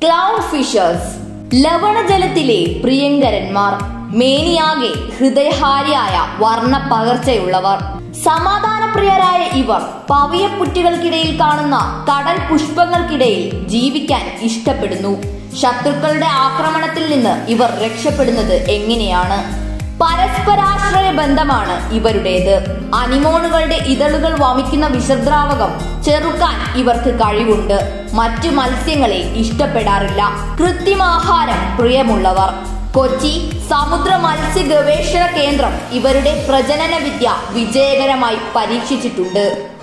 clown fishers ലവണജലത്തിലെ പ്രിയങ്കരന്മാർ മേനിയാകെ ഹൃദയഹാരിയായ വർണ്ണ പകർച്ചയുള്ളവർ സമാധാനപ്രിയരായ ഇവർ പവിയപ്പുറ്റുകൾക്കിടയിൽ കാണുന്ന കടൽ പുഷ്പങ്ങൾക്കിടയിൽ ജീവിക്കാൻ ഇഷ്ടപ്പെടുന്നു ശത്രുക്കളുടെ ആക്രമണത്തിൽ നിന്ന് ഇവർ രക്ഷപ്പെടുന്നത് എങ്ങനെയാണ് പരസ്പരാശ്രയ ബന്ധമാണ് ഇവരുടേത് അനിമോണുകളുടെ ഇതളുകൾ വമിക്കുന്ന വിഷദ്രാവകം ചെറുക്കാൻ ഇവർക്ക് കഴിവുണ്ട് മറ്റു മത്സ്യങ്ങളെ ഇഷ്ടപ്പെടാറില്ല കൃത്രിമാഹാരം പ്രിയമുള്ളവർ കൊച്ചി സമുദ്ര മത്സ്യ ഗവേഷണ കേന്ദ്രം ഇവരുടെ പ്രജനന വിദ്യ വിജയകരമായി പരീക്ഷിച്ചിട്ടുണ്ട്